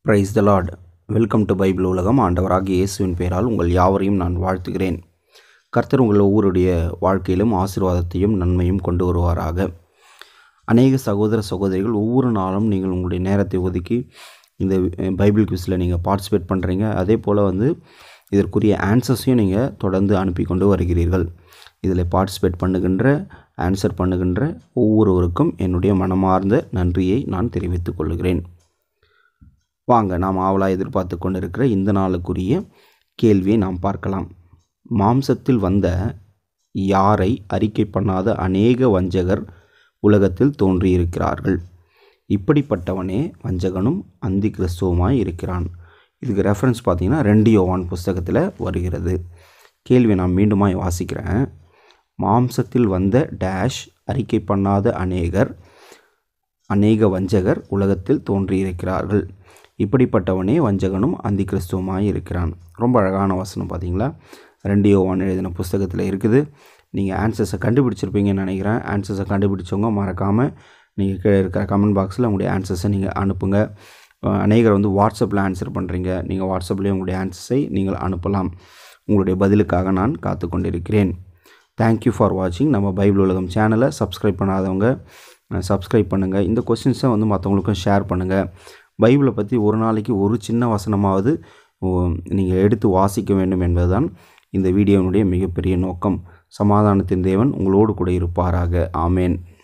price the lord welcome to bible உலகம் ஆண்டவராகிய இயேசுவின் பெயரால் உங்கள் யாவரையும் நான் வாழ்த்துகிறேன் கர்த்தர் உங்கள் ஒவ்வொருடைய வாழ்க்கையிலும் ஆசீர்வாதத்தையும் நன்மையும் கொண்டு வருவாராக அநேக சகோதர சகோதரிகள் ஒவ்வொரு நாளும் நீங்கள் உங்களுடைய நேரத்தை ஒதுக்கி இந்த அஹ், பைபிள் குவிஸில் நீங்கள் பார்ட்டிசிபேட் பண்ணுறீங்க அதே போல் வந்து இதற்குரிய ஆன்சர்ஸையும் நீங்கள் தொடர்ந்து அனுப்பி கொண்டு வருகிறீர்கள் இதில் பார்ட்டிசிபேட் பண்ணுகின்ற ஆன்சர் பண்ணுகின்ற ஒவ்வொருவருக்கும் என்னுடைய மனமார்ந்த நன்றியை நான் தெரிவித்துக் கொள்கிறேன் வாங்க நாம் ஆவலாக எதிர்பார்த்து கொண்டிருக்கிற இந்த நாளுக்குரிய கேள்வியை நாம் பார்க்கலாம் மாம்சத்தில் வந்த யாரை அறிக்கை பண்ணாத அநேக வஞ்சகர் உலகத்தில் தோன்றியிருக்கிறார்கள் இப்படிப்பட்டவனே வஞ்சகனும் அந்தி கிறிஸ்துவமாய் இருக்கிறான் இதுக்கு ரெஃபரன்ஸ் பார்த்தீங்கன்னா ரெண்டு யோவான் புஸ்தகத்தில் வருகிறது கேள்வி நான் மீண்டுமாய் வாசிக்கிறேன் மாம்சத்தில் வந்த டேஷ் அறிக்கை பண்ணாத அநேகர் அநேக வஞ்சகர் உலகத்தில் தோன்றியிருக்கிறார்கள் இப்படிப்பட்டவனே வஞ்சகனும் அந்தி கிறிஸ்துவமாய் இருக்கிறான் ரொம்ப அழகான வசனம் பார்த்தீங்களா ரெண்டு யோவான் எழுதின புஸ்தகத்தில் இருக்குது நீங்கள் ஆன்சர்ஸை கண்டுபிடிச்சிருப்பீங்கன்னு நினைக்கிறேன் ஆன்சர்ஸை கண்டுபிடிச்சவங்க மறக்காமல் நீங்கள் கீழே இருக்கிற கமெண்ட் பாக்ஸில் உங்களுடைய ஆன்சர்ஸை நீங்கள் அனுப்புங்க அஹ் அநேகர் வந்து வாட்ஸ்அப்பில் ஆன்சர் பண்ணுறீங்க நீங்கள் வாட்ஸ்அப்லேயே உங்களுடைய ஆன்சர்ஸை நீங்கள் அனுப்பலாம் உங்களுடைய பதிலுக்காக நான் காத்து கொண்டிருக்கிறேன் தேங்க்யூ ஃபார் வாட்சிங் நம்ம பைபிள் உலகம் சேனலை சப்ஸ்கிரைப் பண்ணாதவங்க சப்ஸ்கிரைப் பண்ணுங்கள் இந்த கொஸ்டின்ஸை வந்து மற்றவங்களுக்கும் ஷேர் பண்ணுங்கள் பைபிளை பற்றி ஒரு நாளைக்கு ஒரு சின்ன வசனமாவது நீங்கள் எடுத்து வாசிக்க வேண்டும் என்பதுதான் இந்த வீடியோவினுடைய மிகப்பெரிய நோக்கம் சமாதானத்தின் தேவன் உங்களோடு கூட இருப்பாராக ஆமேன்